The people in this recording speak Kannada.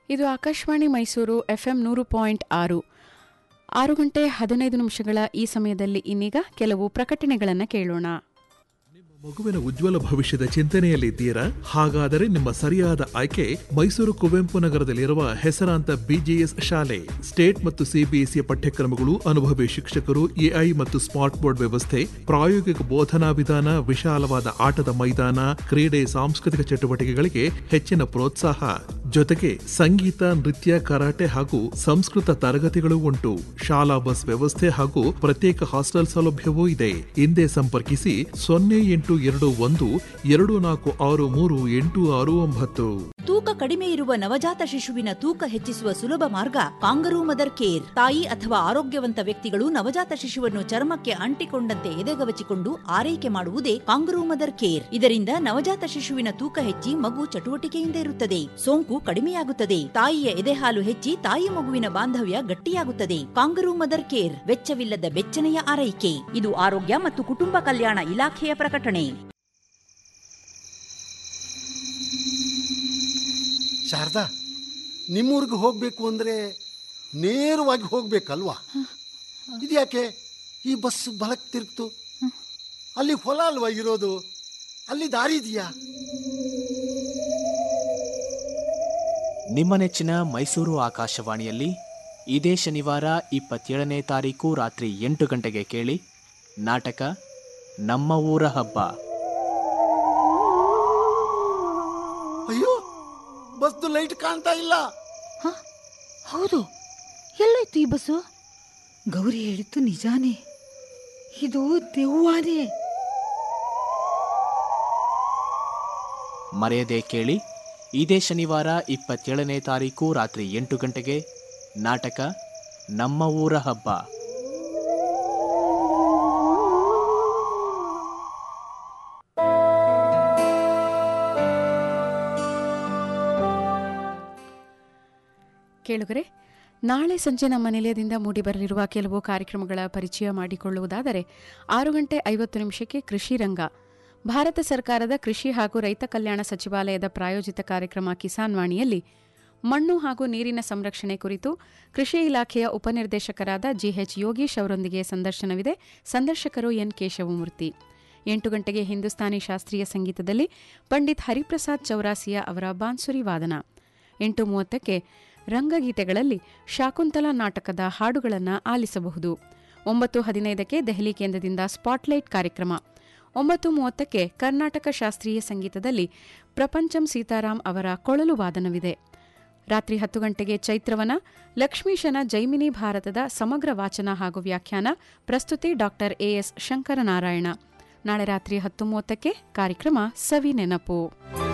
ಇದು ಆಕಾಶವಾಣಿ ಮೈಸೂರು ಎಫ್ಎಂ ನೂರು ಪಾಯಿಂಟ್ ಆರು ಆರು ಗಂಟೆ ಹದಿನೈದು ನಿಮಿಷಗಳ ಈ ಸಮಯದಲ್ಲಿ ಇನ್ನೀಗ ಕೆಲವು ಪ್ರಕಟಣೆಗಳನ್ನು ಕೇಳೋಣ ಮಗುವಿನ ಉಜ್ವಲ ಭವಿಷ್ಯದ ಚಿಂತನೆಯಲ್ಲಿದ್ದೀರಾ ಹಾಗಾದರೆ ನಿಮ್ಮ ಸರಿಯಾದ ಆಯ್ಕೆ ಮೈಸೂರು ಕುವೆಂಪು ನಗರದಲ್ಲಿರುವ ಹೆಸರಾಂತ ಬಿಜಿಎಸ್ ಶಾಲೆ ಸ್ಟೇಟ್ ಮತ್ತು ಸಿಬಿಎಸ್ಇ ಪಠ್ಯಕ್ರಮಗಳು ಅನುಭವಿ ಶಿಕ್ಷಕರು ಎಐ ಮತ್ತು ಸ್ಮಾರ್ಟ್ ಬೋರ್ಡ್ ವ್ಯವಸ್ಥೆ ಪ್ರಾಯೋಗಿಕ ಬೋಧನಾ ವಿಧಾನ ವಿಶಾಲವಾದ ಆಟದ ಮೈದಾನ ಕ್ರೀಡೆ ಸಾಂಸ್ಕೃತಿಕ ಚಟುವಟಿಕೆಗಳಿಗೆ ಹೆಚ್ಚಿನ ಪ್ರೋತ್ಸಾಹ ಜೊತೆಗೆ ಸಂಗೀತ ನೃತ್ಯ ಕರಾಟೆ ಹಾಗೂ ಸಂಸ್ಕೃತ ತರಗತಿಗಳು ಉಂಟು ಶಾಲಾ ಬಸ್ ವ್ಯವಸ್ಥೆ ಹಾಗೂ ಪ್ರತ್ಯೇಕ ಹಾಸ್ಟೆಲ್ ಸೌಲಭ್ಯವೂ ಇದೆ ಹಿಂದೆ ಸಂಪರ್ಕಿಸಿ ಸೊನ್ನೆ ಎಂಟು ಎರಡು ಒಂದು ಎರಡು ನಾಲ್ಕು ಆರು ಮೂರು ಎಂಟು ಆರು ಒಂಬತ್ತು ತೂಕ ಕಡಿಮೆ ಇರುವ ನವಜಾತ ಶಿಶುವಿನ ತೂಕ ಹೆಚ್ಚಿಸುವ ಸುಲಭ ಮಾರ್ಗ ಕಾಂಗರೂ ಮದರ್ ಕೇರ್ ತಾಯಿ ಅಥವಾ ಆರೋಗ್ಯವಂತ ವ್ಯಕ್ತಿಗಳು ನವಜಾತ ಶಿಶುವನ್ನು ಚರ್ಮಕ್ಕೆ ಅಂಟಿಕೊಂಡಂತೆ ಎದೆಗವಚಿಕೊಂಡು ಆರೈಕೆ ಮಾಡುವುದೇ ಕಾಂಗರೂ ಮದರ್ ಕೇರ್ ಇದರಿಂದ ನವಜಾತ ಶಿಶುವಿನ ತೂಕ ಹೆಚ್ಚಿ ಮಗು ಚಟುವಟಿಕೆಯಿಂದ ಇರುತ್ತದೆ ಸೋಂಕು ಕಡಿಮೆಯಾಗುತ್ತದೆ ತಾಯಿಯ ಎದೆಹಾಲು ಹೆಚ್ಚಿ ತಾಯಿ ಮಗುವಿನ ಬಾಂಧವ್ಯ ಗಟ್ಟಿಯಾಗುತ್ತದೆ ಕಾಂಗರೂ ಮದರ್ ಕೇರ್ ವೆಚ್ಚವಿಲ್ಲದ ಬೆಚ್ಚನೆಯ ಆರೈಕೆ ಇದು ಆರೋಗ್ಯ ಮತ್ತು ಕುಟುಂಬ ಕಲ್ಯಾಣ ಇಲಾಖೆಯ ಪ್ರಕಟಣೆ ಶಾರದಾ ನಿಮ್ಮೂರಿಗೆ ಹೋಗಬೇಕು ಅಂದರೆ ನೇರವಾಗಿ ಹೋಗ್ಬೇಕಲ್ವಾ ಇದ್ಯಾಕೆ ಈ ಬಸ್ ಬಲಕ್ಕೆ ತಿರುಗ್ತು ಅಲ್ಲಿ ಹೊಲ ಅಲ್ವಾ ಇರೋದು ಅಲ್ಲಿ ದಾರಿ ಇದೆಯಾ ನಿಮ್ಮ ನೆಚ್ಚಿನ ಮೈಸೂರು ಆಕಾಶವಾಣಿಯಲ್ಲಿ ಇದೇ ಶನಿವಾರ ಇಪ್ಪತ್ತೇಳನೇ ತಾರೀಕು ರಾತ್ರಿ ಎಂಟು ಗಂಟೆಗೆ ಕೇಳಿ ನಾಟಕ ನಮ್ಮ ಊರ ಹಬ್ಬ ಅಯ್ಯೋ ಬಸ್ದು ಲೈಟ್ ಕಾಣ್ತಾ ಇಲ್ಲ ಹ? ಹೌದು ಎಲ್ಲೋಯ್ತು ಈ ಬಸ್ಸು ಗೌರಿ ಹೇಳಿದ್ದು ನಿಜಾನೇ ಇದು ದೆವ್ವಾನೇ ಮರೆಯದೆ ಕೇಳಿ ಇದೇ ಶನಿವಾರ ಇಪ್ಪತ್ತೇಳನೇ ತಾರೀಕು ರಾತ್ರಿ ಎಂಟು ಗಂಟೆಗೆ ನಾಟಕ ನಮ್ಮ ಊರ ಹಬ್ಬ ಕೇಳುಗರೆ ನಾಳೆ ಸಂಜೆ ನಮ್ಮ ನಿಲಯದಿಂದ ಮೂಡಿಬರಲಿರುವ ಕೆಲವು ಕಾರ್ಯಕ್ರಮಗಳ ಪರಿಚಯ ಮಾಡಿಕೊಳ್ಳುವುದಾದರೆ ಆರು ಗಂಟೆ ಐವತ್ತು ನಿಮಿಷಕ್ಕೆ ಕೃಷಿ ರಂಗ ಭಾರತ ಸರ್ಕಾರದ ಕೃಷಿ ಹಾಗೂ ರೈತ ಕಲ್ಯಾಣ ಸಚಿವಾಲಯದ ಪ್ರಾಯೋಜಿತ ಕಾರ್ಯಕ್ರಮ ಕಿಸಾನ್ ವಾಣಿಯಲ್ಲಿ ಮಣ್ಣು ಹಾಗೂ ನೀರಿನ ಸಂರಕ್ಷಣೆ ಕುರಿತು ಕೃಷಿ ಇಲಾಖೆಯ ಉಪನಿರ್ದೇಶಕರಾದ ಜಿಎಚ್ ಯೋಗೀಶ್ ಅವರೊಂದಿಗೆ ಸಂದರ್ಶನವಿದೆ ಸಂದರ್ಶಕರು ಎನ್ ಕೇಶವಮೂರ್ತಿ ಎಂಟು ಗಂಟೆಗೆ ಹಿಂದೂಸ್ತಾನಿ ಶಾಸ್ತ್ರೀಯ ಸಂಗೀತದಲ್ಲಿ ಪಂಡಿತ್ ಹರಿಪ್ರಸಾದ್ ಚೌರಾಸಿಯಾ ಅವರ ಬಾನ್ಸುರಿ ವಾದನ ಎಂಟು ಮೂವತ್ತಕ್ಕೆ ರಂಗಗೀತೆಗಳಲ್ಲಿ ಶಾಕುಂತಲಾ ನಾಟಕದ ಹಾಡುಗಳನ್ನು ಆಲಿಸಬಹುದು ಒಂಬತ್ತು ಹದಿನೈದಕ್ಕೆ ದೆಹಲಿ ಕೇಂದ್ರದಿಂದ ಸ್ಪಾಟ್ಲೈಟ್ ಕಾರ್ಯಕ್ರಮ ಒಂಬತ್ತು ಮೂವತ್ತಕ್ಕೆ ಕರ್ನಾಟಕ ಶಾಸ್ತ್ರೀಯ ಸಂಗೀತದಲ್ಲಿ ಪ್ರಪಂಚಂ ಸೀತಾರಾಮ್ ಅವರ ಕೊಳಲು ವಾದನವಿದೆ ರಾತ್ರಿ ಹತ್ತು ಗಂಟೆಗೆ ಚೈತ್ರವನ ಲಕ್ಷ್ಮೀಶನ ಜೈಮಿನಿ ಭಾರತದ ಸಮಗ್ರ ವಾಚನ ಹಾಗೂ ವ್ಯಾಖ್ಯಾನ ಪ್ರಸ್ತುತಿ ಡಾಕ್ಟರ್ ಎಎಸ್ ಶಂಕರನಾರಾಯಣ ನಾಳೆ ರಾತ್ರಿ ಹತ್ತು ಮೂವತ್ತಕ್ಕೆ ಕಾರ್ಯಕ್ರಮ ಸವಿ ನೆನಪು